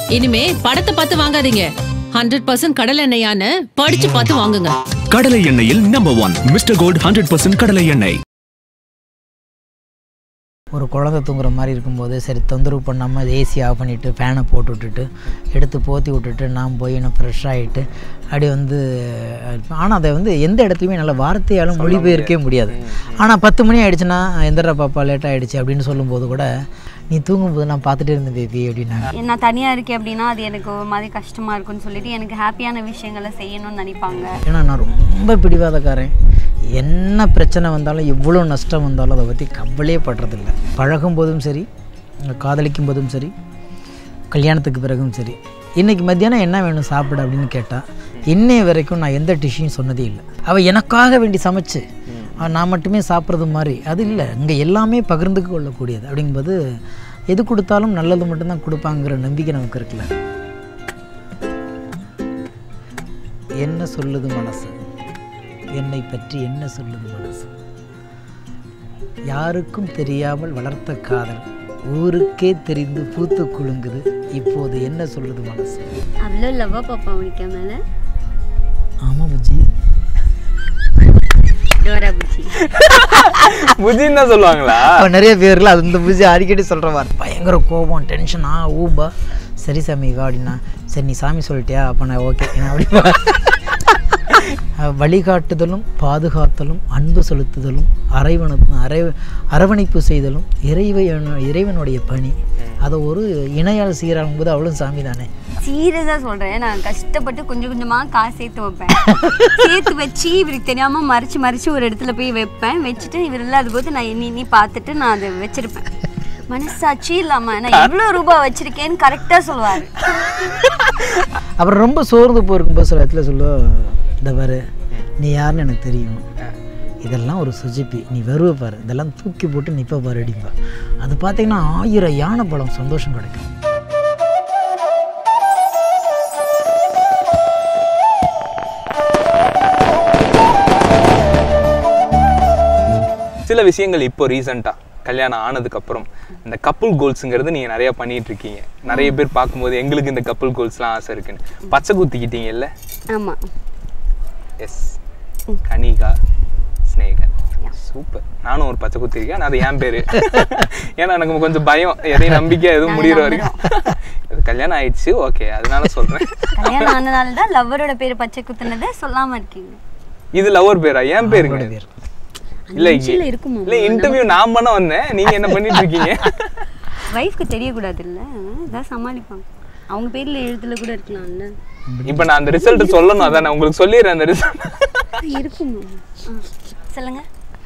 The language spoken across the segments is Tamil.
இனிமே படத்தை பார்த்து வாங்காதீங்க ஹண்ட்ரட் பர்சன்ட் கடல் எண்ணெயான்னு படிச்சு பார்த்து வாங்குங்க கடலை எண்ணெயில் number one Mister Gold hundred percent கடலை எண்ணெய் ஒரு குழந்தை தூங்குற மாதிரி இருக்கும்போது சரி தொந்தரவு பண்ணாமல் ஏசி ஆஃப் பண்ணிவிட்டு ஃபேனை போட்டு விட்டுட்டு எடுத்து போத்தி விட்டுட்டு நான் போய் நான் ஃப்ரெஷ் ஆகிட்டு அப்படி வந்து ஆனால் அதை வந்து எந்த இடத்துலையுமே நல்ல வார்த்தையாலும் மொழிபெயர்க்கவே முடியாது ஆனால் பத்து மணி ஆயிடுச்சுன்னா எந்திரா பாப்பா லேட் ஆகிடுச்சு அப்படின்னு சொல்லும்போது கூட நீ தூங்கும்போது நான் பார்த்துட்டே இருந்தேன் பேபி அப்படின்னாங்க நான் தனியாக இருக்கேன் அப்படின்னா அது எனக்கு ஒரு மாதிரி கஷ்டமாக இருக்கும்னு சொல்லிட்டு எனக்கு ஹாப்பியான விஷயங்களை செய்யணும்னு நினைப்பாங்க ஏன்னா நான் ரொம்ப பிடிவாதக்காரன் என்ன பிரச்சனை வந்தாலும் எவ்வளோ நஷ்டம் வந்தாலும் அதை பற்றி கவலையே படுறதில்ல பழகும் போதும் சரி காதலிக்கும் போதும் சரி கல்யாணத்துக்கு பிறகும் சரி இன்றைக்கி மத்தியானம் என்ன வேணும் சாப்பிட அப்படின்னு கேட்டால் இன்னைய வரைக்கும் நான் எந்த டிஷ்ஷையும் சொன்னதே இல்லை அவள் எனக்காக வேண்டி சமைச்சு அவ நான் மட்டுமே சாப்பிட்றது மாதிரி அது இல்லை இங்கே எல்லாமே பகிர்ந்து கொள்ளக்கூடியது அப்படிங்கும்போது எது கொடுத்தாலும் நல்லது மட்டும்தான் கொடுப்பாங்கிற நம்பிக்கை நமக்கு இருக்குல்ல என்ன சொல்லுது மனசு என்னை பற்றி என்ன சொல்லுது மனசு யாருக்கும் தெரியாமல் வளர்த்த காதல் ஊருக்கே தெரிந்து பூத்து குலுங்குது இப்போது என்ன சொல்லுது மனசு அவ்வளோ லவ்வா பாப்பா உனக்கு மேலே ஆமாம் புஜி டோரா புச்சி புஜின்னு தான் சொல்லுவாங்களா அப்போ நிறைய பேர்ல அது இந்த புஜி அடிக்கடி சொல்கிற மாதிரி பயங்கர கோபம் டென்ஷனா ஊபா சரி சாமி வா அப்படின்னா சரி நீ சாமி சொல்லிட்டியா அப்போ நான் ஓகே அப்படி வழிகாட்டுதலும் பாதுகாத்தலும் அன்பு செலுத்துதலும் அரைவண அரை அரவணைப்பு செய்தலும் இறைவன் இறைவனுடைய பணி அதை ஒரு இணையால் சீராகும் போது அவளும் சாமி தானே சீரியஸாக சொல்கிறேன் நான் கஷ்டப்பட்டு கொஞ்சம் கொஞ்சமாக காசு சேர்த்து வைப்பேன் சேர்த்து வச்சு இவருக்கு தெரியாமல் மறைச்சு மறைச்சு ஒரு இடத்துல போய் வைப்பேன் வச்சுட்டு இவர் இல்லாத போது நான் எண்ணி எண்ணி பார்த்துட்டு நான் அதை வச்சிருப்பேன் மனசாட்சி இல்லாமல் நான் எவ்வளோ ரூபாய் வச்சிருக்கேன்னு கரெக்டாக சொல்லுவார் அப்புறம் ரொம்ப சோர்ந்து போயிருக்கும்போது சில இடத்துல சொல்லுவோம் இந்த பாரு நீ யாருன்னு எனக்கு தெரியும் இதெல்லாம் ஒரு சுஜிப்பி நீ வருவ பாரு இதெல்லாம் தூக்கி போட்டு நிப்ப பாரு அடிப்பா அது பார்த்தீங்கன்னா ஆயிரம் யானை பழம் சந்தோஷம் கிடைக்கும் சில விஷயங்கள் இப்போ ரீசெண்டாக கல்யாணம் ஆனதுக்கு அப்புறம் இந்த கப்புள் கோல்ஸுங்கிறது நீங்கள் நிறைய பண்ணிட்டு இருக்கீங்க நிறைய பேர் பார்க்கும்போது எங்களுக்கு இந்த கப்புள் கோல்ஸ்லாம் ஆசை இருக்குன்னு பச்சை குத்திக்கிட்டீங்கல்ல ஆமாம் எஸ் கனிகா ஸ்னேகா சூப்பர் நானும் ஒரு பச்சை குத்திருக்கேன் ஆனா அது என் பேரு ஏன்னா எனக்கு கொஞ்சம் பயம் எதையும் நம்பிக்கை எதுவும் முடிகிற வரைக்கும் அது கல்யாணம் ஆயிடுச்சு ஓகே அதனால சொல்றேன் கல்யாணம் ஆனதால தான் லவ்வரோட பேர் பச்சை குத்துனதை சொல்லாமல் இருக்கீங்க இது லவர் பேரா என் பேருங்க அவரோட பேர். இல்ல நிமிஷம்ல இருக்குமா இல்ல இன்டர்வியூ நான் பண்ண வந்தேன் நீங்க என்ன பண்ணிட்டு இருக்கீங்க ஒய்ஃப்க்கு தெரியக்கூடாது இல்லை இதான் சமாளிப்பாங்க அவங்க பேரில் எழுத்துல கூட இருக்கலாம்ல இப்ப நான் அந்த ரிசல்ட் சொல்லணும் அதான் நான் உங்களுக்கு சொல்லிடுறேன் அந்த ரிசல்ட் இருக்குமா ஆ, சொல்லுங்க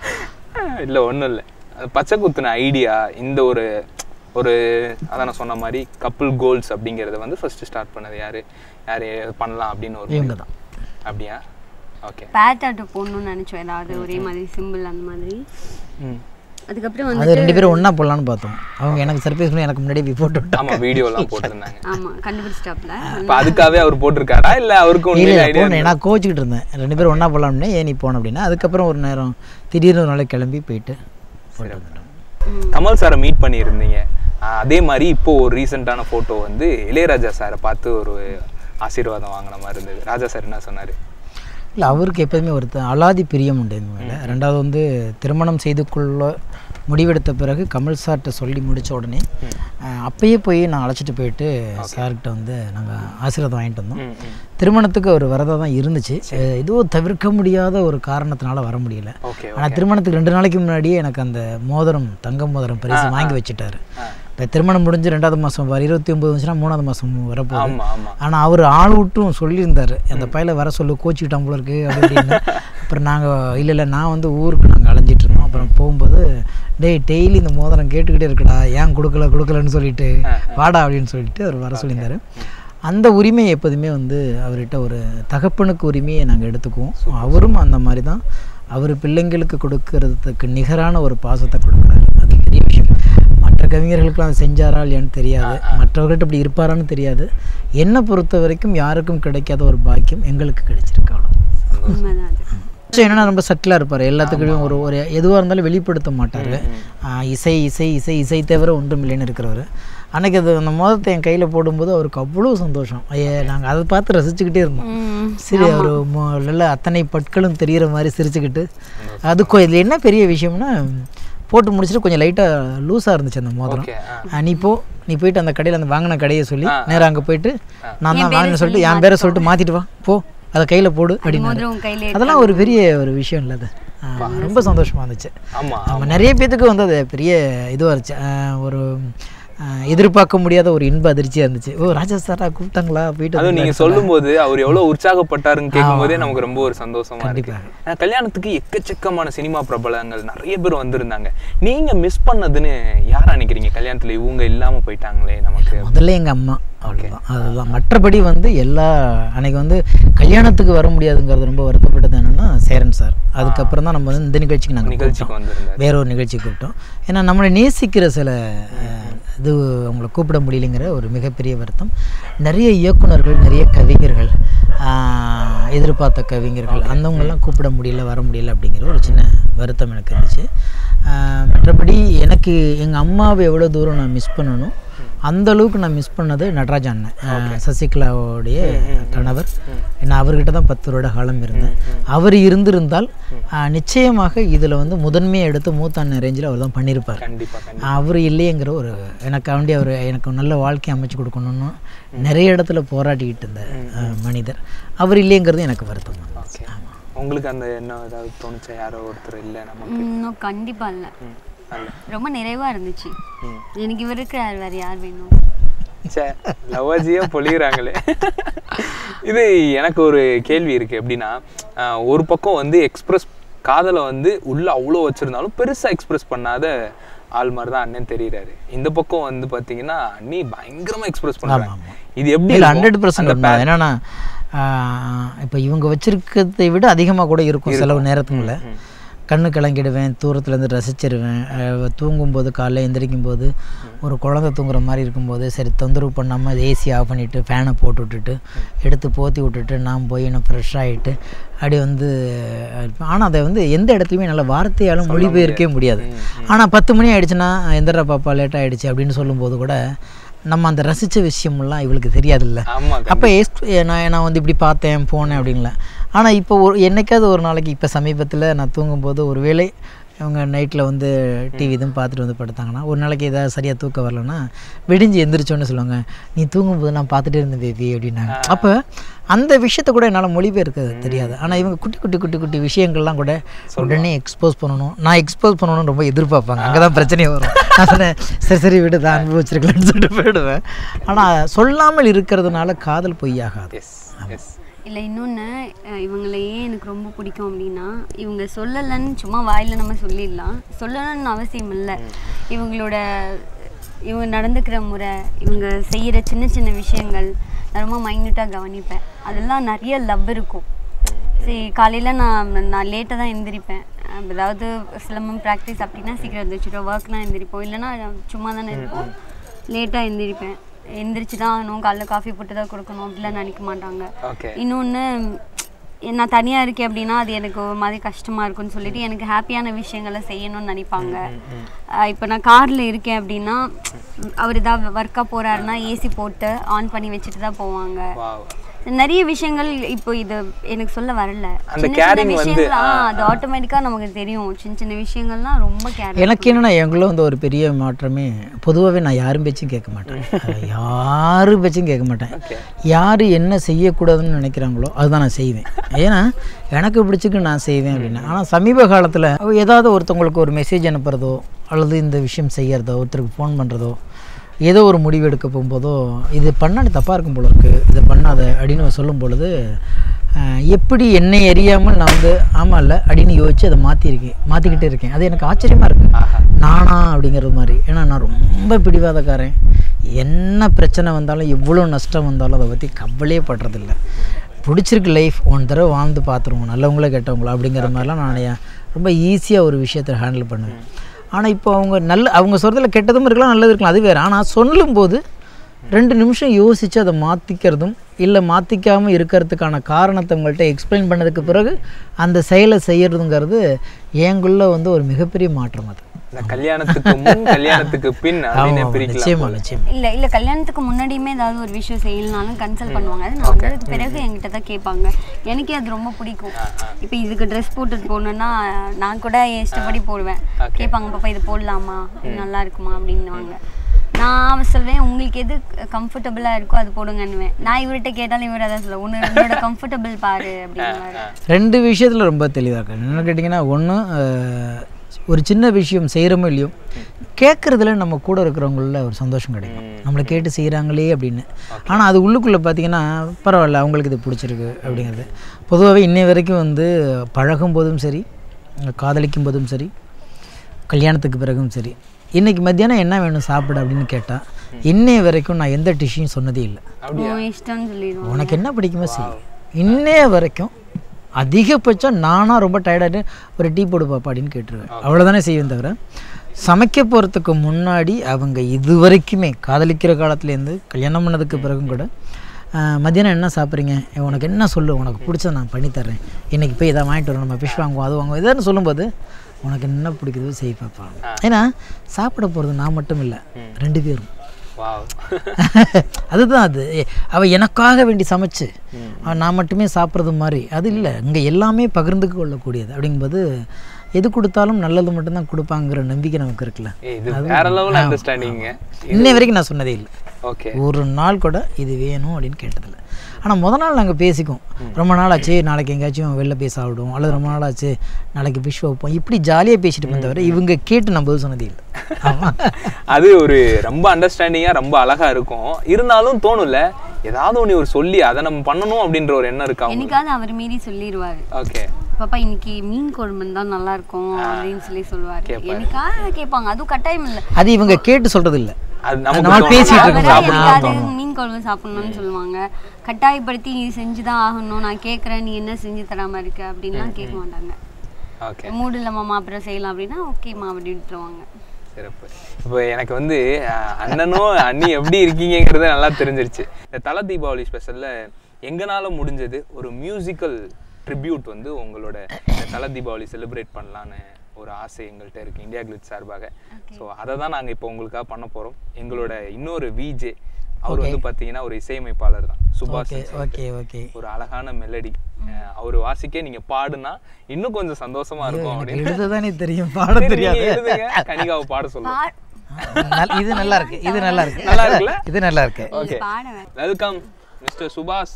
இல்ல ஒண்ணும் இல்ல அது பச்சை குத்துன ஐடியா இந்த ஒரு ஒரு அதான் நான் சொன்ன மாதிரி கப்புள் கோல்ஸ் அப்படிங்கறத வந்து ஃபர்ஸ்ட் ஸ்டார்ட் பண்ணது யாரு யாரு பண்ணலாம் அப்படின்னு ஒரு இவங்க தான் அப்படியா ஓகே பேட்டாட்டு போடணும்னு நினச்சோம் ஏதாவது ஒரே மாதிரி சிம்பிள் அந்த மாதிரி அதுக்கப்புறம் அது வந்து ரெண்டு பேரும் ஒன்றா போடலான்னு பார்த்தோம் அவங்க எனக்கு சர்ப்ரைஸ் பண்ணி எனக்கு முன்னாடி போட்டு விட்டாங்க ஆமா வீடியோ எல்லாம் போட்டிருந்தாங்க ஆமா கண்டுபிடிச்சிட்டாப்ல இப்ப அதுக்காகவே அவர் போட்டிருக்காரா இல்ல அவருக்கு இல்லை உண்மையில இல்லை ஐடியா போனேன் நான் கோச்சிக்கிட்டு இருந்தேன் ரெண்டு பேரும் ஒன்றா போகலாம்னே ஏன் நீ போன அப்படின்னா அதுக்கப்புறம் ஒரு நேரம் திடீர்னு ஒரு நாளைக்கு கிளம்பி போயிட்டு போட்டு வந்துட்டோம் கமல் சாரை மீட் பண்ணியிருந்தீங்க ஆஹ் அதே மாதிரி இப்போ ஒரு ரீசெண்டான ஃபோட்டோ வந்து இளையராஜா சாரை பார்த்து ஒரு ஆசீர்வாதம் வாங்கின மாதிரி இருந்தது ராஜா சார் என்ன சொன்னாரு இல்லை அவருக்கு எப்போதுமே ஒரு த- அலாதி பிரியம் உண்டு இந்த மேலே ரெண்டாவது வந்து திருமணம் செய்து கொள்ள முடிவெடுத்த பிறகு கமல் சார்கிட்ட சொல்லி முடித்த உடனே அஹ், அப்பயே போய் நான் அழைச்சிட்டு போயிட்டு சார்கிட்ட வந்து நாங்கள் ஆசீர்வாதம் வாங்கிட்டு வந்தோம் ம், ம். திருமணத்துக்கு ஒரு வரதா தான் இருந்துச்சு அஹ், ஏதோ தவிர்க்க முடியாத ஒரு காரணத்தினால வர முடியல ஓகே ஆனால் திருமணத்துக்கு ரெண்டு நாளைக்கு முன்னாடியே எனக்கு அந்த மோதிரம் தங்க மோதிரம் பரிசு வாங்கி வச்சுட்டாரு இப்போ திருமணம் முடிஞ்சு ரெண்டாவது மாதம் வர இருபத்தி ஒம்பது வந்துச்சுன்னா மூணாவது மாதம் வரப்போகுது ஆமா ஆமா ஆனால் அவர் ஆள் விட்டும் சொல்லியிருந்தார் அந்த பையலை வர சொல்லு கோச்சிக்கிட்டான் போல இருக்கு அப்படி இப்படின்னு அப்புறம் நாங்கள் இல்லை இல்லை நான் வந்து ஊருக்கு நாங்கள் அலைஞ்சிட்டு இருந்தோம் அப்புறம் போகும்போது டேய் டெய்லி இந்த மோதிரம் கேட்டுக்கிட்டே இருக்குடா ஏன் கொடுக்கல கொடுக்கலன்னு சொல்லிட்டு வாடா அப்படின்னு சொல்லிட்டு அவர் வர சொல்லியிருந்தாரு அந்த உரிமையை எப்போதுமே வந்து அவர்கிட்ட ஒரு தகப்பனுக்கு உரிமையை நாங்கள் எடுத்துக்குவோம் அவரும் அந்த மாதிரி தான் அவர் பிள்ளைங்களுக்கு கொடுக்கறதுக்கு நிகரான ஒரு பாசத்தை கொடுக்குறாரு அது பெரிய விஷயம் மற்ற கவிஞர்களுக்கெல்லாம் அது செஞ்சாரா இல்லையான்னு தெரியாது மற்றவர்கள்ட்ட இப்படி இருப்பாரான்னு தெரியாது என்னை பொறுத்த வரைக்கும் யாருக்கும் கிடைக்காத ஒரு பாக்கியம் எங்களுக்கு கிடைச்சிருக்கு அவ்வளோ உண்மைதான் அது ஸோ என்னன்னா ரொம்ப சட்டிலாக இருப்பார் எல்லாத்துக்கிட்டையும் ஒரு ஒரு எதுவாக இருந்தாலும் வெளிப்படுத்த மாட்டார் இசை இசை இசை இசை தவிர ஒன்றும் இல்லைன்னு இருக்கிறவர் அன்னைக்கு அது அந்த மோதத்தை என் கையில் போடும்போது அவருக்கு அவ்வளோ சந்தோஷம் ஐயா நாங்கள் அதை பார்த்து ரசிச்சுக்கிட்டே இருந்தோம் ம், சரி அவர் நல்ல அத்தனை பட்களும் தெரிகிற மாதிரி சிரிச்சுக்கிட்டு அது கொ- இதுல என்ன பெரிய விஷயம்னா போட்டு முடிச்சுட்டு கொஞ்சம் லைட்டாக லூஸாக இருந்துச்சு அந்த மோதிரம் ஓகே ஆ ஆ, நீ போ நீ போயிட்டு அந்த கடையில் அந்த வாங்கின கடையை சொல்லி ஆ, நேராக அங்கே போயிட்டு நான் என் தான் பேரை வாங்கினேன் சொல்லிட்டு சொல்லி என் பேரை சொல்லிட்டு மாற்றிட்டு வா போ அதை கையில் போடு அப்படின்னு மோதிரம் உன் கையில அதெல்லாம் ஒரு பெரிய ஒரு விஷயம் இல்லை அது ஆ, ரொம்ப சந்தோஷமாக இருந்துச்சு ஆமா நம்ம நிறைய பேத்துக்கு வந்து அது பெரிய இதுவாக இருந்துச்சு ஆ, ஒரு ஆ, எதிர்பார்க்க முடியாத ஒரு இன்ப அதிர்ச்சியாக இருந்துச்சு ஓ ராஜா சாரா கூப்பிட்டாங்களா போயிட்டு அதுவும் நீங்க வந்தீங்களா? சொல்லும்போது அவர் எவ்வளவு உற்சாகப்பட்டாருன்னு கேட்கும்போதே நமக்கு ரொம்ப ஒரு சந்தோஷமா இருக்கு கண்டிப்பா. ஆனா, கல்யாணத்துக்கு எக்கச்சக்கமான சினிமா பிரபலங்கள் நிறைய பேர் வந்திருந்தாங்க நீங்க மிஸ் பண்ணதுன்னு யார் நினைக்கிறீங்க கல்யாணத்துல இவங்க இல்லாம போயிட்டாங்களே நமக்கு முதல்ல எங்கள் அம்மா அவ்வளோதான் அதுதான் மற்றபடி வந்து எல்லா அன்னைக்கு வந்து கல்யாணத்துக்கு வர முடியாதுங்கிறது ரொம்ப வருத்தப்பட்டது என்னென்னா சேரன் சார் அதுக்கப்புறம் தான் நம்ம வந்து இந்த நிகழ்ச்சிக்கு நாங்கள் நிகழ்ச்சிக்கு வந்திருந்தாரு வேற ஒரு நிகழ்ச்சிக்கு கூப்பிட்டோம் ஏன்னா நம்மளை நேசிக்கிற சில அஹ், இது அவங்கள கூப்பிட முடியலைங்கிற ஒரு மிகப்பெரிய வருத்தம் நிறைய இயக்குனர்கள் நிறைய கவிஞர்கள் ஆஹ், எதிர்பார்த்த கவிஞர்கள் அந்தவங்கெல்லாம் கூப்பிட முடியல வர முடியல அப்படிங்கிற ஒரு சின்ன வருத்தம் எனக்கு இருந்துச்சு ஆஹ், மற்றபடி எனக்கு எங்கள் அம்மாவை எவ்வளோ தூரம் நான் மிஸ் பண்ணணும் அந்த அளவுக்கு நான் மிஸ் பண்ணது நடராஜ அண்ணன் ஆஹ், சசிகலாவுடைய கணவர் நான் அவர்கிட்ட தான் பத்து வருட காலம் இருந்தேன் அவர் இருந்திருந்தால் ஆஹ், நிச்சயமாக இதில் வந்து முதன்மையை எடுத்து மூத்த அண்ணன் ரேஞ்சில் அவர் தான் பண்ணியிருப்பார் கண்டிப்பா கண்டிப்பா அவர் இல்லையேங்கிற ஒரு எனக்கு வேண்டி அவர் எனக்கு நல்ல வாழ்க்கை அமைச்சு கொடுக்கணும்னு நிறைய இடத்துல போராடிக்கிட்டு இருந்த ஆஹ், மனிதர் அவர் இல்லைங்கிறது எனக்கு வருத்தம் தான் ஓகே உங்களுக்கு அந்த எண்ணம் ஏதாவது தோணுச்சா யாரோ ஒருத்தர் இல்ல நமக்கு இன்னும் கண்டிப்பா இல்ல ம், நல்ல ரொம்ப நிறைவா இருந்துச்சு ம். எனக்கு இவர் இருக்கிறார் வேற யார் வேணும் ச்சே லவ்வாஜியா பொழிகிறாங்களே இது எனக்கு ஒரு கேள்வி இருக்கு எப்படின்னா ஆஹ், ஒரு பக்கம் வந்து எக்ஸ்பிரஸ் காதலை வந்து உள்ள அவ்வளோ வச்சிருந்தாலும் பெருசா எக்ஸ்பிரஸ் பண்ணாத ஆள் மாதிரி தான் அண்ணன் தெரியுறாரு இந்த பக்கம் வந்து பாத்தீங்கன்னா அண்ணி பயங்கரமா எக்ஸ்பிரஸ் பண்றாங்க இது எப்படி இல்லை இருக்கும்? ஹண்ட்ரட் பர்சன்ட் அந்த pair- என்னன்னா இப்போ இவங்க வச்சிருக்கிறதை விட அதிகமாக கூட இருக்கும் செலவு நேரத்துக்குள்ள கண்ணு கலங்கிடுவேன் தூரத்துலேருந்து ரசிச்சிருவேன் அஹ் தூங்கும்போது காலைல எந்திரிக்கும் போது ஒரு குழந்தை தூங்குற மாதிரி இருக்கும்போது சரி தொந்தரவு பண்ணாமல் ஏசி ஆஃப் பண்ணிவிட்டு ஃபேனை போட்டு விட்டுட்டு எடுத்து போத்தி விட்டுட்டு நான் போய் நான் ஃப்ரெஷ் ஆகிட்டு அப்படி வந்து ஆனால் அதை வந்து எந்த இடத்துலையுமே நல்ல வார்த்தையாலும் மொழிபெயர்க்கவே முடியாது ஆனால் பத்து மணி ஆயிடுச்சுன்னா எந்திரா பாப்பா லேட் ஆயிடுச்சு அப்படின்னு சொல்லும்போது கூட நம்ம அந்த ரசித்த விஷயமெல்லாம் இவளுக்கு தெரியாதுல்ல ஆமா அப்போ எஸ் நான் நான் வந்து இப்படி பார்த்தேன் போனேன் அப்படின்ல ஆனால் இப்போ ஒரு என்னைக்காவது ஒரு நாளைக்கு இப்போ சமீபத்தில் நான் தூங்கும்போது ஒரு வேளை இவங்க நைட்டில் வந்து டிவி இதுவும் பார்த்துட்டு வந்து படுத்தாங்கன்னா ஒரு நாளைக்கு ஏதாவது சரியாக தூக்கம் வரலன்னா விடிஞ்சு எந்திரிச்சோன்னு சொல்லுவாங்க நீ தூங்கும்போது நான் பார்த்துட்டே இருந்தேன் பேபி அப்படின்னாங்க அப்போ அந்த விஷயத்தை கூட என்னால் மொழிபெயர்க்க தெரியாது ஆனால் இவங்க குட்டி குட்டி குட்டி குட்டி விஷயங்கள்லாம் கூட உடனே எக்ஸ்போஸ் பண்ணணும் நான் எக்ஸ்போஸ் பண்ணணும்னு ரொம்ப எதிர்பார்ப்பாங்க அங்கே தான் பிரச்சனையே வரும் நான் சொன்னேன் சரி சரி விடு தான் அனுபவிச்சிருக்கலாம்னு சொல்லிட்டு போயிடுவேன் ஆனால் சொல்லாமல் இருக்கிறதுனால காதல் பொய்யாகாது எஸ் எஸ் இல்லை இன்னொன்று இவங்களை ஏன் எனக்கு ரொம்ப பிடிக்கும் அப்படின்னா இவங்க சொல்லலைன்னு சும்மா வாயில் நம்ம சொல்லிடலாம் சொல்லணும்னு அவசியம் இல்லை இவங்களோட இவங்க நடந்துக்கிற முறை இவங்க செய்கிற சின்ன சின்ன விஷயங்கள் நான் ரொம்ப மைன்யூட்டாக கவனிப்பேன் அதெல்லாம் நிறைய லவ் இருக்கும் சரி காலையில் நான் நான் லேட்டாக தான் எந்திரிப்பேன் அஹ் ஏதாவது சிலம்பம் ப்ராக்டிஸ் அப்படின்னா சீக்கிரம் எந்திரிச்சிடும் ஒர்க்லாம் எந்திரிப்போம் இல்லைன்னா சும்மா தானே இருப்போம் லேட்டாக எந்திரிப்பேன் எந்திரிச்சு தான் ஆகணும் காலைல காஃபி போட்டு தான் கொடுக்கணும் அப்படிலாம் நினைக்க மாட்டாங்க ஓகே இன்னொன்று நான் தனியாக இருக்கேன் அப்படின்னா அது எனக்கு ஒரு மாதிரி கஷ்டமாக இருக்கும்னு சொல்லிட்டு எனக்கு ஹாப்பியான விஷயங்களை செய்யணும்னு நினைப்பாங்க இப்போ நான் காரில் இருக்கேன் அப்படின்னா அவர் ஏதாவது ஒர்க்காக போகிறாருன்னா ஏசி போட்டு ஆன் பண்ணி வச்சுட்டு தான் போவாங்க வாவ் நிறைய விஷயங்கள் இப்போ இது எனக்கு சொல்ல வரல அந்த சின்ன சின்ன caring வந்து, விஷயங்கள், ஆ, அது ஆட்டோமேட்டிக்காக நமக்கு தெரியும் சின்ன சின்ன விஷயங்கள்லாம் ரொம்ப கேர் எனக்கு என்னன்னா எங்களும் வந்து ஒரு பெரிய மாற்றமே பொதுவாகவே நான் யாரும் பேச்சும் கேட்க மாட்டேன் அஹ் யாரு பேச்சும் கேட்க மாட்டேன் யார் என்ன செய்யக்கூடாதுன்னு நினைக்கிறாங்களோ அதுதான் நான் செய்வேன் ஏன்னா எனக்கு பிடிச்சிக்கு நான் செய்வேன் அப்படின்னு ஆனால் சமீப காலத்தில் ஏதாவது ஒருத்தவங்களுக்கு ஒரு மெசேஜ் அனுப்புறதோ அல்லது இந்த விஷயம் செய்யறதோ ஒருத்தருக்கு ஃபோன் பண்ணுறதோ ஏதோ ஒரு முடிவு எடுக்க போகும்போதோ இது பண்ணால் தப்பாக இருக்கும் போல இருக்குது இதை பண்ணாத அப்படின்னு சொல்லும் பொழுது அஹ், எப்படி என்னை அறியாமல் நான் வந்து ஆமாம் இல்லை அப்படின்னு யோசிச்சு அதை மாற்றிருக்கேன் மாற்றிக்கிட்டே இருக்கேன் அது எனக்கு ஆச்சரியமாக இருக்கு நானா அப்படிங்கிறது மாதிரி ஏன்னா நான் ரொம்ப பிடிவாதக்காரன் என்ன பிரச்சனை வந்தாலும் எவ்வளோ நஷ்டம் வந்தாலும் அதை பற்றி கவலையே படுறதில்ல பிடிச்சிருக்கு லைஃப் ஒன் தடவை வாழ்ந்து பார்த்துருவோம் நல்லவங்களோ கெட்டவங்களோ அப்படிங்கிற மாதிரிலாம் நான் என் ரொம்ப ஈஸியாக ஒரு விஷயத்தை ஹேண்டில் பண்ணுவேன் ஆனால் இப்போ அவங்க நல்ல அவங்க சொல்கிறதுல கெட்டதும் இருக்கலாம் நல்லது இருக்கலாம் அது வேறு ஆனால் சொல்லும்போது ரெண்டு நிமிஷம் யோசித்து அதை மாற்றிக்கிறதும் இல்லை மாற்றிக்காமல் இருக்கிறதுக்கான காரணத்தை உங்கள்கிட்ட எக்ஸ்பிளைன் பண்ணதுக்கு பிறகு அந்த செயலை செய்யறதுங்கிறது எங்குள்ள வந்து ஒரு மிகப்பெரிய மாற்றம் அது இந்த கல்யாணத்துக்கு முன் கல்யாணத்துக்கு பின் அப்படின்னு ஆமாம் பிரிக்கலாம் நிச்சயமா போல. நிச்சயமா இல்ல இல்ல கல்யாணத்துக்கு முன்னாடியுமே ஏதாவது ஒரு விஷயம் செய்யலனாலும் கன்சல்ட் பண்ணுவாங்க அது நான் வந்ததுக்கு பிறகு என்கிட்ட தான் கேட்பாங்க எனக்கே அது ரொம்ப பிடிக்கும் இப்போ இதுக்கு ட்ரெஸ் போட்டுட்டு போகணுன்னா நான் கூட என் இஷ்டப்படி போடுவேன் கேட்பாங்க பாப்பா இது போடலாமா இது நல்லா இருக்குமா அப்படின்னுவாங்க நான் சொல்வேன் உங்களுக்கு எது கம்ஃபர்டபுளாக இருக்கோ அது போடுங்கன்னுவேன் நான் இவர்கிட்ட கேட்டாலும் இவர் அதான் சொல்ல ஒன்று உன்னோட கம்ஃபர்டபுள் பாரு அப்படின்னு ரெண்டு விஷயத்தில் ரொம்ப தெளிவாக இருக்கு என்ன கேட்டிங்கன்னா ஒன்று ஒரு சின்ன விஷயம் செய்கிறோமோ இல்லையோ கேட்குறதுல நம்ம கூட இருக்கிறவங்கள ஒரு சந்தோஷம் கிடைக்கும் நம்மளை கேட்டு செய்கிறாங்களே அப்படின்னு ஆனால் அது உள்ளுக்குள்ளே பார்த்தீங்கன்னா பரவாயில்ல அவங்களுக்கு இது பிடிச்சிருக்கு அப்படிங்கிறது பொதுவாகவே இன்னை வரைக்கும் வந்து பழகும் போதும் சரி காதலிக்கும் போதும் சரி கல்யாணத்துக்கு பிறகும் சரி இன்றைக்கி மத்தியானம் என்ன வேணும் சாப்பிட அப்படின்னு கேட்டால் இன்னைய வரைக்கும் நான் எந்த டிஷ்ஷையும் சொன்னதே இல்லை உன் இஷ்டம்னு சொல்லிடுவோம் உனக்கு என்ன பிடிக்குமோ செய் இன்னைய வரைக்கும் அதிகபட்சம் நானாக ரொம்ப டயர்டாகிட்டு ஒரு டீ போடு பாப்பா அப்படின்னு கேட்டுருவேன் அவ்வளோதானே செய்வேன் தவிர சமைக்க போகிறதுக்கு முன்னாடி அவங்க இது வரைக்குமே காதலிக்கிற காலத்துலேருந்து கல்யாணம் பண்ணதுக்கு பிறகும் கூட ஆஹ், மத்தியானம் என்ன சாப்பிட்றீங்க உனக்கு என்ன சொல்லு உனக்கு பிடிச்சத நான் பண்ணித்தர்றேன் இன்றைக்கி போய் இதை வாங்கிட்டு வரோம் நம்ம ஃபிஷ் வாங்குவோம் அது வாங்குவோம் இதான்னு சொல்லும்போது உனக்கு என்ன பிடிக்குதோ செய் பாப்பா ஏன்னா சாப்பிட போகிறது நான் மட்டும் இல்லை ரெண்டு பேரும் வாவ் அதுதான் அது ஏ, அவ எனக்காக வேண்டி சமைச்சு அவ நான் மட்டுமே சாப்பிட்றது மாதிரி அது இல்லை இங்கே எல்லாமே பகிர்ந்து கொள்ளக்கூடியது அப்படிங்கும்போது எது கொடுத்தாலும் நல்லது மட்டும்தான் கொடுப்பாங்கிற நம்பிக்கை நமக்கு இருக்குல்ல ஏய், இது வேற லெவல் அண்டர்ஸ்டாண்டிங்க இன்னை வரைக்கும் நான் சொன்னதே இல்லை ஓகே ஒரு நாள் கூட இது வேணும் அப்படின்னு கேட்டதில்ல ஆனால் முத நாள் நாங்கள் பேசிக்குவோம் ரொம்ப நாள் ஆச்சு நாளைக்கு எங்கேயாச்சும் வெளில போய் சாப்பிடுவோம் அல்லது ரொம்ப நாள் ஆச்சு நாளைக்கு ஃபிஷ் வைப்போம் இப்படி ஜாலியாக பேசிட்டு தவிர இவங்க கேட்டு நம்ம பதில் சொன்னதே இல்லை ஆமாம் அது ஒரு ரொம்ப அண்டர்ஸ்டாண்டிங்கா ரொம்ப அழகா இருக்கும் இருந்தாலும் தோணும்ல ஏதாவது ஒண்ணு ஒரு சொல்லி அதை நம்ம பண்ணணும் அப்படின்ற ஒரு எண்ணம் இருக்கா உங்களுக்கு என்னைக்காவது அவர் மீறி சொல்லிடுவாரு ஓகே பாப்பா இன்னைக்கு மீன் குழம்பு தான் நல்லா இருக்கும் அப்படின்னு சொல்லி சொல்லுவாரு எனக்காக கேட்பாங்க அதுவும் கட்டாயம் இல்லை அது இவங்க கேட்டு சொல்கிறது இல்லை அது நம்ம நமக்கு பேசிட்டு தோணும். இருக்கோம், அவரே சாப்பிடணும், என்னைக்காவது மீன் குழம்பு சாப்பிடணும்னு சொல்லுவாங்க கட்டாயப்படுத்தி நீ செஞ்சுதான் ஆகணும் நான் கேட்குறேன் நீ என்ன செஞ்சு தராம இருக்க அப்படின்லாம் கேட்க மாட்டாங்க ஓகே மூடு இல்லம்மா அப்புறம் செய்யலாம் அப்படின்னா ஓகேம்மா அப்படி விட்டுருவாங்க சிறப்பு இப்போ எனக்கு வந்து அஹ், அண்ணனும் அண்ணி எப்படி இருக்கீங்கங்கிறது நல்லா தெரிஞ்சிருச்சு இந்த தல தீபாவளி ஸ்பெஷல்ல எங்கனால முடிஞ்சது ஒரு மியூசிக்கல் ட்ரிபியூட் வந்து உங்களோட இந்த தல தீபாவளி செலிப்ரேட் பண்ணலான்னு ஒரு ஆசை எங்கள்கிட்ட இருக்கு இந்தியா கிளிட் சார்பாக ஸோ அதை தான் நாங்கள் இப்போ உங்களுக்காக பண்ண போகிறோம் எங்களோட இன்னொரு விஜே அவர் வந்து பார்த்தீங்கன்னா ஒரு இசையமைப்பாளர் தான் சுபாஷ் ஓகே ஓகே ஓகே ஒரு அழகான மெலடி அவர் வாசிக்க நீங்க பாடுனா இன்னும் கொஞ்சம் சந்தோஷமா இருக்கும் அப்படின்னு எழுத தானே தெரியும் பாட சரி, தெரியாது நீங்க எழுதுங்க கனிகாவை பாட சொல்லுங்க நல்- இது நல்லா இருக்கு இது நல்லா இருக்கு நல்லா இருக்குல்ல? இது நல்லா இருக்கு ஓகே பாட வேணாம். வெல்கம் மிஸ்டர் சுபாஷ்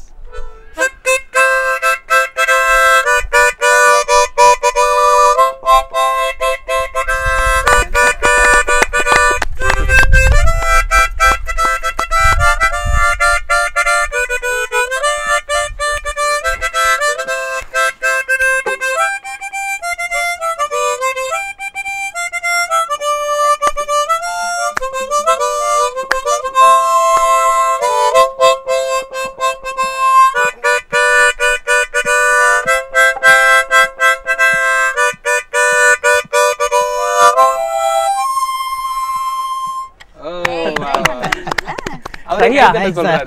ஓ wow. அவர் ஐயா, கைத்தட்ட சொல்றாரு.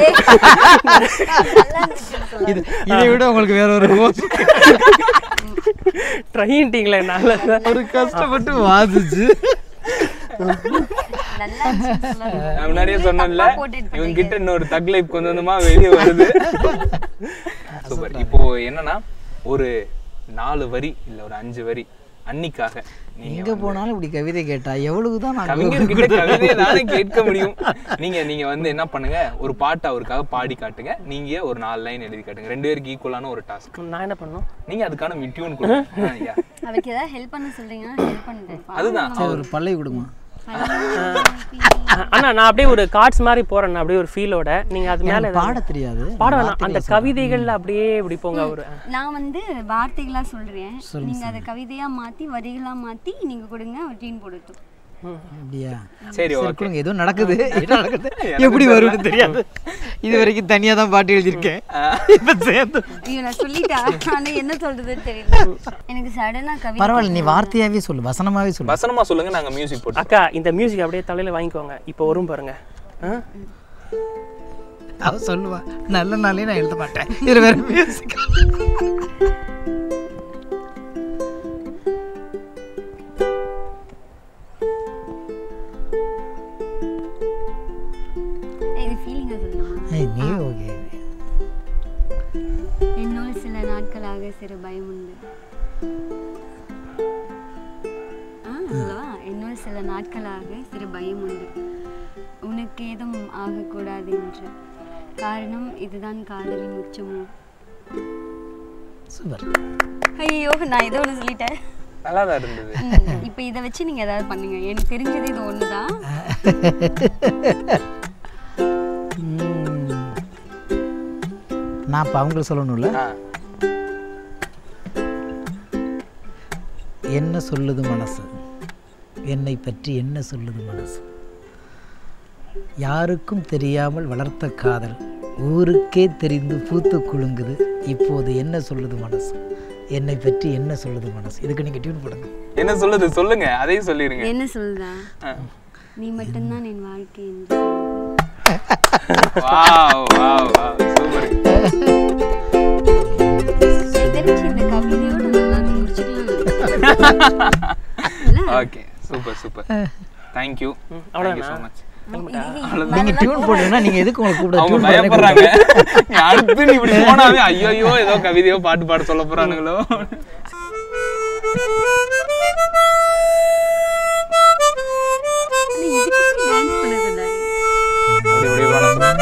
இது இதை விட உங்களுக்கு வேற ஒரு ட்ரைன்ட்டிங்களே நல்ல ஒரு கஷ்டப்பட்டு வாசிச்சு நல்லா இருந்துச்சுன்னு சொல்லாதீங்க. நான் முன்னாடியே சொன்னேன்ல தப்பா போட்டுட்டு இவங்க கிட்ட இன்னொரு தக் லைஃப் கொஞ்சம் கொஞ்சமா வெளியே வருது சூப்பர் இப்போ என்னன்னா ஒரு நாலு வரி இல்ல ஒரு அஞ்சு வரி அன்னிக்காக நீங்க எங்க போனாலும் இப்படி கவிதை கேட்டா எவ்வளவு தான் நான் கவிஞர்கிட்ட கவிதையை நானே கேட்க முடியும் நீங்க நீங்க வந்து என்ன பண்ணுங்க ஒரு பாட்டு அவருக்காக பாடி காட்டுங்க நீங்க ஒரு நாலு லைன் எழுதி காட்டுங்க ரெண்டு பேருக்கு ஈக்குவலான ஒரு டாஸ்க் நான் என்ன பண்ணணும் நீங்க அதுக்கான மிட்யூன் கொடுங்க ஆ, yeah. அவருக்கு ஏதாவது ஹெல்ப் பண்ண சொல்றீங்கன்னா ஹெல்ப் பண்ணுறேன் அதுதான் சரி, ஒரு பல்லை கொடுமா அண்ணா நான் அப்படியே ஒரு கார்ட்ஸ் மாதிரி போறேன் அப்படியே ஒரு ஃபீலோட நீங்க அது மேல எனக்கு பாட தெரியாது பாட வேணாம் அந்த கவிதைகள்ல அப்படியே இப்படி போங்க அவரு நான் வந்து வார்த்தைகளா சொல்றேன் நீங்க அதை கவிதையா மாத்தி வரிகளா மாத்தி நீங்க கொடுங்க ஒரு டீன் போடட்டும் அப்படியா சரி ஓகே கொடுங்க ஏதோ நடக்குது என்ன நடக்குது எப்படி வரும்னு தெரியாது இது வரைக்கும் தனியா தான் பாட்டு எழுதியிருக்கேன் இப்ப சேர்ந்து ஐயோ நான் சொல்லிட்டேன் ஆனா என்ன சொல்றதுன்னு தெரியல எனக்கு சடனா கவிதை பரவாயில்ல நீ வார்த்தையாவே சொல்லு வசனமாவே சொல்லு வசனமா சொல்லுங்க நாங்க மியூசிக் போட்டு அக்கா இந்த மியூசிக் அப்படியே தலையில வாங்கிக்கோங்க இப்போ வரும் பாருங்க ஆ? அவ சொல்லுவா நல்ல நாளே நான் எழுத மாட்டேன் இது வேற மியூசிக் நீ ஓகே என்னோடு சில நாட்களாக சிறு பயம் உண்டு ஆ அல்லவா என்னோடு சில நாட்களாக சிறு பயம் உண்டு உனக்கு ஏதும் ஆகக்கூடாது என்று காரணம் இதுதான் காதலின் உச்சமோ சூப்பர் ஐயோ நான் ஏதோ ஒன்று சொல்லிட்டேன் நல்லா தான் இருந்தது ம், இப்போ இதை வச்சு நீங்கள் ஏதாவது பண்ணுங்க எனக்கு தெரிஞ்சது இது ஒன்று தான் நான் இப்போ அவங்களுக்கு சொல்லணும்ல ஆ என்ன சொல்லுது மனசு என்னை பற்றி என்ன சொல்லுது மனசு யாருக்கும் தெரியாமல் வளர்த்த காதல் ஊருக்கே தெரிந்து பூத்து குலுங்குது இப்போது என்ன சொல்லுது மனசு என்னை பற்றி என்ன சொல்லுது மனசு இதுக்கு நீங்கள் டியூன் போடுங்க என்ன சொல்லுது சொல்லுங்க அதையும் சொல்லிருங்க என்ன சொல்லுதா ஆ. நீ மட்டும்தான் என் வாழ்க்கை என்று வாவ் வாவ் வாவ் சூப்பர் எனக்கு தெரிஞ்சு இந்த கவிதையோட நல்லா முடிச்சுக்கலாம் okay super super thank you thank you so much நீங்கள் டியூன் போடுங்கன்னா நீங்கள் எதுக்கு உங்களுக்கு கூப்பிட அவங்க டியூன் போடுறேன் பயப்படுறாங்க அடுத்து நீ இப்படி போனாவே ஐயோ ஏதோ கவிதையோ பாட்டு பாட சொல்ல போறானுங்களோ இதுக்கு டான்ஸ் பண்ண சொன்னாரு அப்படி இப்படி பாட சொல்ல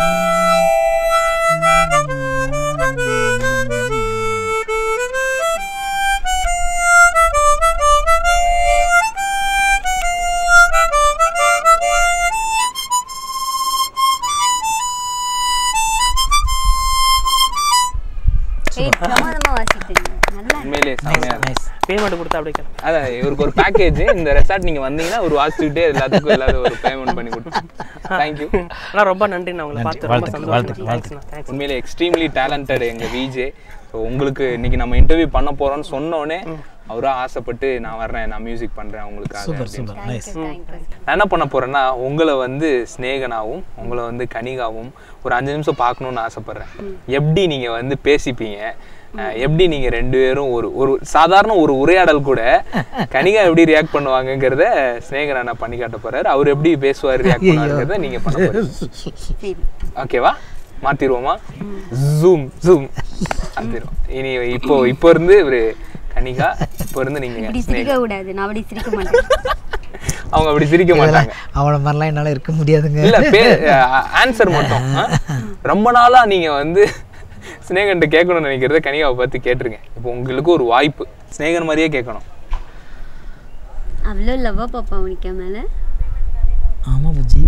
ஏய் பிரமாதமா வாசிக்கிறீங்க நல்லா உண்மையிலேயே செம்மையா இருக்கு. நைஸ் பேமெண்ட் கொடுத்தா அப்படியே கிளம்பு. அதான் இவருக்கு ஒரு பேக்கேஜ் இந்த ரெசார்ட் நீங்க வந்தீங்கன்னா ஒரு வாசிச்சுக்கிட்டே எல்லாத்துக்கும் எல்லாரும் ஒரு பேமெண்ட் பண்ணி கொடுத்து தேங்க்யூ ஆனா ரொம்ப நன்றி நான் உங்களை பார்த்து ரொம்ப வாழ்த்துக்கள், வாழ்த்துக்கள், சந்தோஷம் தேங்க்ஸ் உண்மையிலே எக்ஸ்ட்ரீம்லி டேலண்டட் எங்க விஜே ஸோ உங்களுக்கு இன்னைக்கு நம்ம இன்டர்வியூ பண்ண போறோம்னு சொன்னோடனே அவரா ஆசைப்பட்டு நான் வர்றேன் நான் மியூசிக் பண்றேன் உங்களுக்காக சூப்பர் அப்படின்னு. சூப்பர் நைஸ் தேங்க்யூ நான் என்ன பண்ண போறேன்னா உங்களை வந்து ஸ்னேகனாவும் உங்களை வந்து கனிகாவும் ஒரு அஞ்சு நிமிஷம் பார்க்கணும்னு ஆசைப்படுறேன் எப்படி நீங்க வந்து பேசிப்பீங்க அஹ் எப்படி நீங்க ரெண்டு பேரும் ஒரு ஒரு சாதாரண ஒரு உரையாடல் கூட கனிகா எப்படி ரியாக்ட் பண்ணுவாங்கங்கிறத ஸ்னேகன் அண்ணா பண்ணி காட்ட போறாரு அவர் எப்படி பேசுவார் ரியாக்ட் பண்ணுவாருங்கிறத நீங்க பண்ண போறீங்க சரி ஓகேவா மாத்திருவோமா ஜூம் ஜூம் மாத்திருவோம் இனி இப்போ இப்போ இருந்து ஒரு கனிகா இப்போ இருந்து நீங்க இப்படி ஸ்னேகா சிரிக்க கூடாது நான் அப்படி சிரிக்க மாட்டேன் அவங்க அப்படி சிரிக்க மாட்டாங்க அவளை மாதிரிலாம் என்னால் இருக்க முடியாதுங்க இல்ல பே ஆன்சர் மட்டும் ஆ? ரொம்ப நாளா நீங்க வந்து ஸ்னேகன்ட்ட கேட்கணும்னு நினைக்கிறத கனிகாவை பார்த்து கேட்டுருங்க இப்போ உங்களுக்கு ஒரு வாய்ப்பு ஸ்னேகன் மாதிரியே கேட்கணும் அவ்வளோ லவ்வா பாப்பா உனக்கு என் மேல ஆமாம் புஜி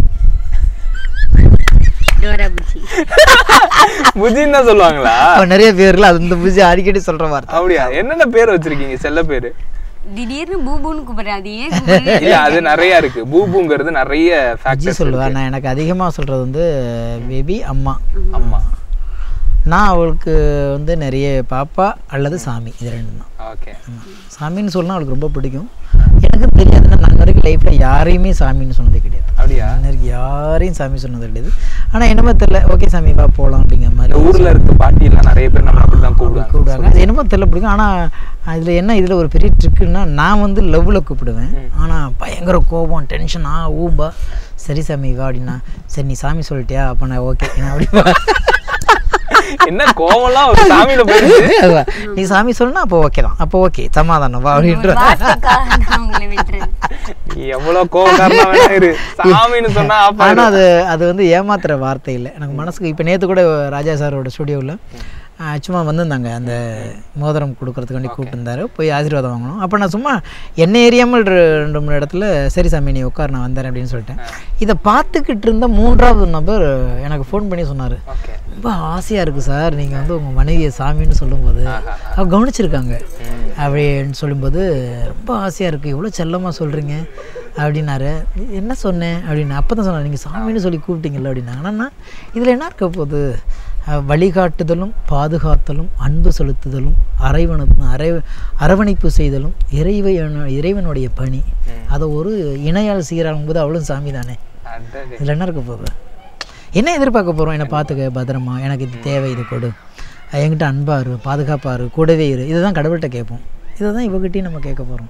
டோரா புச்சி புஜின்னு தான் சொல்லுவாங்களா இப்போ நிறைய பேர்ல அது இந்த புஜி அடிக்கடி சொல்கிற வார்த்தை அப்படியா என்னென்ன பேர் வச்சிருக்கீங்க செல்ல பேரு திடீர்னு பூபுன்னு கூப்பிடுறேன் அது ஏன் கூப்பிடுறேன் இல்ல அது நிறைய இருக்கு பூபுங்கிறது நிறைய புஜி ஃபேக்டர்ஸ் சொல்லுவேன் நான் எனக்கு அதிகமாக சொல்கிறது வந்து பேபி அம்மா ஆமா நான் அவளுக்கு வந்து நிறைய பாப்பா அல்லது சாமி இது ரெண்டு தான் ஓகே சாமின்னு சொன்னா அவளுக்கு ரொம்ப பிடிக்கும் எனக்கு தெரியாது நான் இன்ன வரைக்கும் லைஃப்பில் யாரையுமே சாமின்னு சொன்னதே கிடையாது அப்படியா இன்ன வரைக்கும் யாரையும் சாமி சொன்னது கிடையாது ஆனால் என்னமோ தெரியல ஓகே சாமி வா போகலாம் அப்படிங்கிற இந்த மாதிரி ஊர்ல இருக்க பாட்டி எல்லாம் நிறைய பேர் நம்ம அப்படிதான் கூப்பிடுவாங்க கூப்பிடுவாங்க அது என்னமோ தெரியல பிடிக்கும் ஆனால் இதில் என்ன இதில் ஒரு பெரிய ட்ரிக்குன்னா நான் வந்து லவ்வில் கூப்பிடுவேன் ஆனால் பயங்கர கோபம் டென்ஷன் ஆ ஊம்பா சரி சாமி வா அப்படின்னா சரி நீ சாமி சொல்லிட்டியா அப்போ நான் ஓகே நான் அப்படி என்ன கோவம்லாம் ஒரு சாமியில போயிடுச்சு அதான். நீ சாமி சொன்னா அப்போ ஓகே தான் அப்போ ஓகே சமாதானம் வா ஒரு அப்படின்ற வார்த்தைக்காக நான் உங்களை விட்டுறேன் நீ எவ்வளவு கோவக்காரனா வேணா இரு சாமின்னு சொன்னா ஆஃப் ஆனால் அது அது வந்து ஏமாத்துற வார்த்தை இல்லை எனக்கு மனசுக்கு இப்போ நேற்று கூட ராஜா சாரோட ஸ்டுடியோவில் சும்மா வந்திருந்தாங்க அந்த மோதிரம் கொடுக்கறதுக்காண்டி கூப்பிட்டுருந்தாரு போய் ஆசீர்வாதம் வாங்கணும் அப்போ நான் சும்மா என்ன ஏரியாமல் ரெண்டு மூணு இடத்துல சரி சாமி நீ உட்கார் நான் வந்தேன் அப்படின்னு சொல்லிட்டேன் இதை பார்த்துக்கிட்டு இருந்த மூன்றாவது நபர் எனக்கு ஃபோன் பண்ணி சொன்னார் ஓகே ரொம்ப ஆசையாக இருக்குது சார் நீங்கள் வந்து உங்கள் மனைவியை சாமின்னு சொல்லும்போது அவ கவனிச்சிருக்காங்க அப்படின்னு சொல்லும்போது ரொம்ப ஆசையாக இருக்குது இவ்வளோ செல்லமாக சொல்கிறீங்க அப்படின்னாரு என்ன சொன்னேன் அப்படின்னு அப்போ தான் சொன்னேன் நீங்கள் சாமின்னு சொல்லி கூப்பிட்டீங்கல்ல அப்படின்னாங்க ஆனால் இதில் என்ன இருக்க போகுது அஹ் வழிகாட்டுதலும் பாதுகாத்தலும் அன்பு செலுத்துதலும் அரைவண அரை அரவணைப்பு செய்தலும் இறைவன இறைவனுடைய பணி அதை ஒரு இணையால் சீராகும் போது அவளும் சாமி தானே அடடே. இதில் என்ன இருக்க போகுது என்ன எதிர்பார்க்க போகிறோம் என்னை பார்த்துக்க பத்திரமா எனக்கு இது தேவை இது கொடு என்கிட்ட அன்பாரு பாதுகாப்பாரு கூடவே இரு இதை தான் கடவுள்கிட்ட கேட்போம் இதை தான் இவகிட்டையும் நம்ம கேட்க போகிறோம்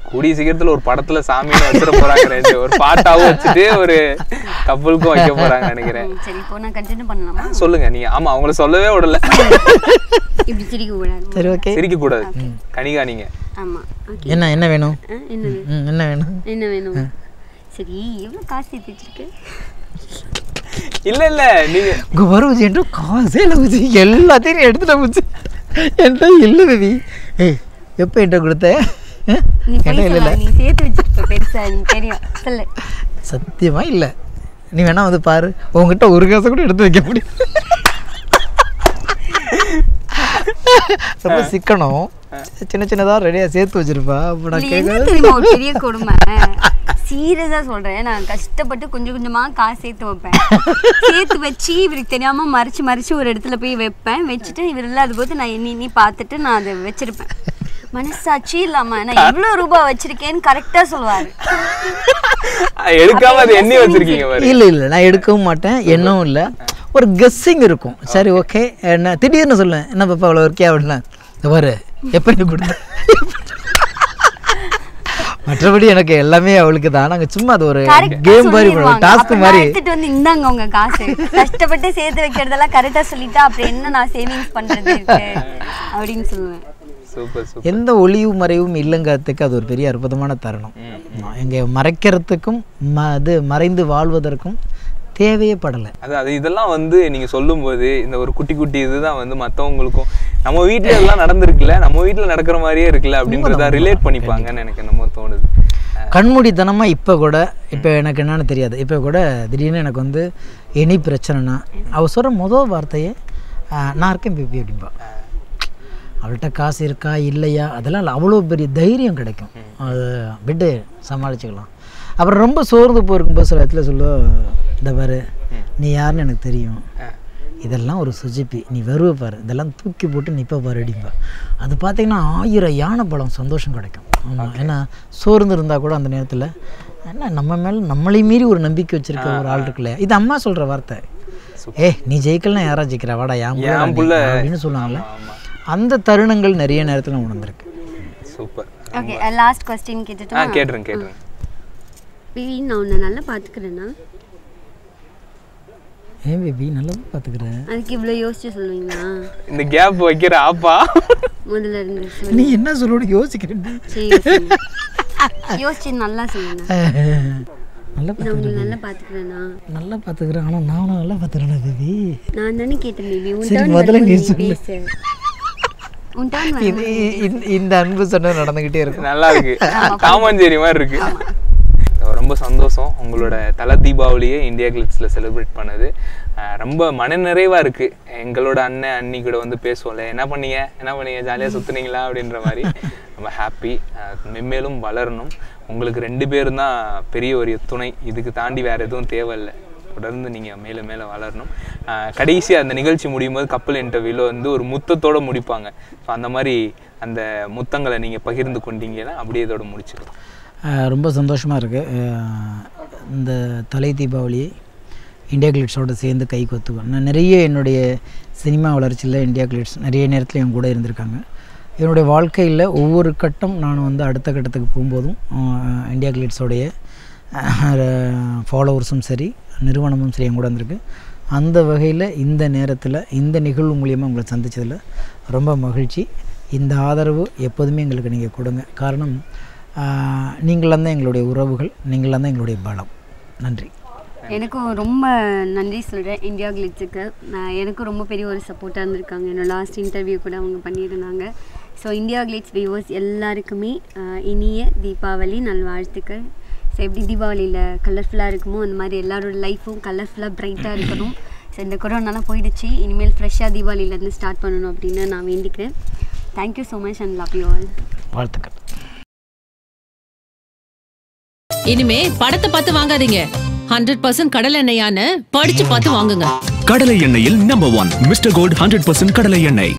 கூடிய சீக்கிரத்துல ஒரு படத்துல சாமின்னு வச்சிட போறாங்க ரெண்டு ஒரு பாட்டாவும் வச்சுட்டு ஒரு கப்பலுக்கும் வைக்க போறாங்க நினைக்கிறேன் ம், சரி இப்போ நான் கண்டினியூ பண்ணலாமா சொல்லுங்க நீங்க ஆமா அவங்கள சொல்லவே விடல இப்படி சிரிக்க கூடாது சரி ஓகே சிரிக்க கூடாது கனிகா நீங்க ஆமா ஓகே என்ன என்ன வேணும் என்னது ம் என்ன வேணும் என்ன வேணும் சரி எவ்வளவு காசு சேர்த்து வச்சிருக்கு இல்ல இல்ல நீங்க இங்கே வர பூச்சி என்று காசே இல்லை பூச்சி எல்லாத்தையும் நீ எடுத்துட்ட பூச்சி என்கிட்ட இல்லை பேபி ஏய் எப்போ என்கிட்ட கொடுத்த ஆ? நீ என்கிட்ட போய் இல்லை இல்லை சொல்லலாம் நீ சேர்த்து வச்சிருக்க பெருசா நீ தெரியும் சொல்லு சத்தியமா இல்லை நீ வேணா வந்து பாரு உங்ககிட்ட ஒரு காசை கூட எடுத்து வைக்க முடியும் ரொம்ப சிக்கனம் சின்ன சின்னதாக ரெடியாக சேர்த்து வச்சிருப்பா அப்போ நான் இதுல என்ன கேட்க தெரியுமா ஒரு பெரிய கொடுமை சீரியஸா சொல்றேன் நான் கஷ்டப்பட்டு கொஞ்சம் கொஞ்சமா காசு சேர்த்து வைப்பேன் சேர்த்து வச்சு இவருக்கு தெரியாம மறைச்சு மறைச்சு ஒரு இடத்துல போய் வைப்பேன் வச்சுட்டு இவர் இல்லாத போது நான் எண்ணி எண்ணி பார்த்துட்டு நான் அதை வச்சிருப்பேன் மனசாட்சி இல்லாம நான் எவ்வளவு ரூபாய் வச்சிருக்கேன்னு கரெக்டா சொல்லுவாரு எடுக்காம அதை எண்ணி வச்சிருக்கீங்க பாரு இல்லை இல்லை நான் எடுக்கவும் மாட்டேன் எண்ணவும் இல்லை ஒரு கெஸ்ஸிங் இருக்கும் சரி ஓகே என்ன திடீர்னு சொல்லுவேன் என்ன பாப்பா அவ்வளோ இருக்கியா அப்படின்னா இந்த பாரு எப்போ நீ கொடுத்த மற்றபடி எனக்கு எல்லாமே அவளுக்கு தான் நாங்கள் சும்மா அது ஒரு கரெக்டா கேம் மாதிரி சொல்லிடுவாங்க. டாஸ்க் அப்ப நான் மாதிரி எடுத்துட்டு வந்து இந்தாங்க உங்க காசு கஷ்டப்பட்டு சேர்த்து வைக்கிறதெல்லாம் கரெக்டா சொல்லிட்டா அப்புறம் என்ன நான் சேவிங்ஸ் பண்றது இருக்கு அப்படின்னு சொல்லுவேன் சூப்பர் சூப்பர் எந்த ஒளிவு மறைவும் இல்லைங்கிறதுக்கு அது ஒரு பெரிய அற்புதமான தருணம் எங்கே மறைக்கிறதுக்கும் ம அது மறைந்து வாழ்வதற்கும் தேவையே படலை அது அது இதெல்லாம் வந்து நீங்க சொல்லும்போது இந்த ஒரு குட்டி குட்டி இதுதான் வந்து மத்தவங்களுக்கும் நம்ம வீட்ல இதெல்லாம் நடந்திருக்குல்ல நம்ம வீட்ல நடக்கிற மாதிரியே இருக்குல்ல அப்படின்றத ரிலேட் பண்ணிப்பாங்கன்னு எனக்கு என்னமோ தோணுது கண்மூடித்தனமாக இப்போ கூட இப்போ எனக்கு என்னன்னு தெரியாது இப்போ கூட திடீர்னு எனக்கு வந்து எனி பிரச்சனைனா அவள் சொல்கிற முதல் வார்த்தையே "ஆ, நான் இருக்கேன் பேபி அப்படின்பா அவள்கிட்ட காசு இருக்கா இல்லையா அதெல்லாம் இல்லை அவ்வளோ பெரிய தைரியம் கிடைக்கும் அது விட்டு சமாளிச்சுக்கலாம் அப்புறம் ரொம்ப சோர்ந்து போயிருக்கும்போது சில இடத்துல சொல்லுவா இந்த பாரு நீ யாருன்னு எனக்கு தெரியும் இதெல்லாம் ஒரு சுஜிப்பி நீ வருவ பாரு இதெல்லாம் தூக்கி போட்டு நிப்ப பாரு அடிப்பா அது பார்த்தீங்கன்னா ஆயிரம் யானை பழம் சந்தோஷம் கிடைக்கும் ஆமாம் ஏன்னா சோர்ந்து இருந்தால் கூட அந்த நேரத்தில் என்ன நம்ம மேலே நம்மளை மீறி ஒரு நம்பிக்கை வச்சிருக்க ஒரு ஆள் இருக்குல்ல இது அம்மா சொல்கிற வார்த்தை ஏ நீ ஜெயிக்கலாம் யாரா ஜெயிக்கிறா வாடா என் புள்ள என் நீ புள்ள. அப்படின்னு சொல்லுவாங்கல்ல ஆமா அந்த தருணங்கள் நிறைய நேரத்தில் உணர்ந்திருக்கு சூப்பர் ஓகே லாஸ்ட் கொஸ்டின் ஆ கேட்டுட்டோம் கேட்டுருங்க கேட்டுருங்க பேபி நான் உன்னை நல்லா பார்த்துக்கிறேன்னா ஏன் பேபி நல்லா பார்த்துக்கிறேன் அதுக்கு இவ்வளோ யோசிச்சு சொல்லுவீங்களா இந்த கேப் வைக்கிற ஆப்பா முதல்ல இருந்து சொல்லு. நீ என்ன சொல்லணும் யோசிக்கிறேன் சரி யோசிங்க. யோசிச்சு நல்லா சொல்லுங்க நல்லா நான் உங்களை நல்லா பார்த்துக்கிறேன்னா நல்லா பார்த்துக்கிறேன் ஆனால் நானும் நல்லா பார்த்துக்கிறேன் பேபி நான் தானே கேட்டேன் பேபி உன் சரி, டர்ன் முதல்ல நீ வரும்போது நீ சொல்லு. பேசு உன் டர்ன் இது வரும்போது இந்த- இந்த அன்பு சொன்னது நடந்துக்கிட்டே இருக்கும் நல்லா இருக்கு காமஞ்சேரி மாதிரி இருக்கு ரொம்ப சந்தோஷம் உங்களோட தல தீபாவளியை இந்தியா கிளிட்ஸில் செலிப்ரேட் பண்ணது அஹ் ரொம்ப மனநிறைவா இருக்கு எங்களோட அண்ணன் அண்ணி கூட வந்து பேசுவோம்ல என்ன பண்ணீங்க என்ன பண்ணீங்க ஜாலியாக சுத்துனீங்களா அப்படின்ற மாதிரி ரொம்ப ஹாப்பி மென்மேலும் வளரணும் உங்களுக்கு ரெண்டு பேரும் தான் பெரிய ஒரு துணை இதுக்கு தாண்டி வேற எதுவும் தேவையில்லை தொடர்ந்து நீங்கள் மேலே மேலே வளரணும் கடைசியாக அந்த நிகழ்ச்சி முடியும் போது கப்பல் இன்டர்வியூவில் வந்து ஒரு முத்தத்தோட முடிப்பாங்க ஸோ அந்த மாதிரி அந்த முத்தங்களை நீங்கள் பகிர்ந்து கொண்டீங்கன்னா அப்படியே இதோட முடிச்சிடலாம் ஆஹ் ரொம்ப சந்தோஷமாக இருக்குது இந்த தலை தீபாவளியை இந்தியா கிளிட்ஸோடு சேர்ந்து கை கொத்துவேன் நான் நிறைய என்னுடைய சினிமா வளர்ச்சியில் இந்தியா கிளிட்ஸ் நிறைய நேரத்தில் என் கூட இருந்திருக்காங்க என்னுடைய வாழ்க்கையில் ஒவ்வொரு கட்டம் நான் வந்து அடுத்த கட்டத்துக்கு போகும்போதும் ஆஹ் இந்தியா கிளிட்ஸோடைய ஃபாலோவர்ஸும் சரி நிறுவனமும் சரி என் கூட இருந்திருக்கு அந்த வகையில் இந்த நேரத்தில் இந்த நிகழ்வு மூலியமாக உங்களை சந்திச்சதில் ரொம்ப மகிழ்ச்சி இந்த ஆதரவு எப்போதுமே எங்களுக்கு நீங்கள் கொடுங்க காரணம் நீங்களாம் தான் எங்களுடைய உறவுகள் நீங்களாம் தான் எங்களுடைய பலம் நன்றி எனக்கும் ரொம்ப நன்றி சொல்கிறேன் இந்தியா கிளிட்ஸுக்கு நான் எனக்கும் ரொம்ப பெரிய ஒரு சப்போர்ட்டாக இருந்திருக்காங்க என்னோட லாஸ்ட் இன்டர்வியூ கூட அவங்க பண்ணியிருந்தாங்க ஸோ இந்தியா கிளிட்ஸ் வியூவர்ஸ் எல்லாருக்குமே ஆஹ், இனிய தீபாவளி நல்வாழ்த்துக்கள் ஸோ எப்படி தீபாவளியில் கலர்ஃபுல்லாக இருக்குமோ அந்த மாதிரி எல்லாரோட லைஃப்பும் கலர்ஃபுல்லாக ப்ரைட்டாக இருக்கணும் ஸோ இந்த கொரோனாலாம் போயிடுச்சு இனிமேல் ஃப்ரெஷ்ஷாக தீபாவளியிலேருந்து ஸ்டார்ட் பண்ணணும் அப்படின்னு நான் வேண்டிக்கிறேன் thank you so much and love you all வாழ்த்துக்கள் இனிமே படத்தை பார்த்து வாங்காதீங்க ஹண்ட்ரட் பர்சன்ட் கடல் எண்ணெயான்னு படிச்சு பார்த்து வாங்குங்க கடலை எண்ணெயில் number one Mister Gold hundred percent கடலை எண்ணெய்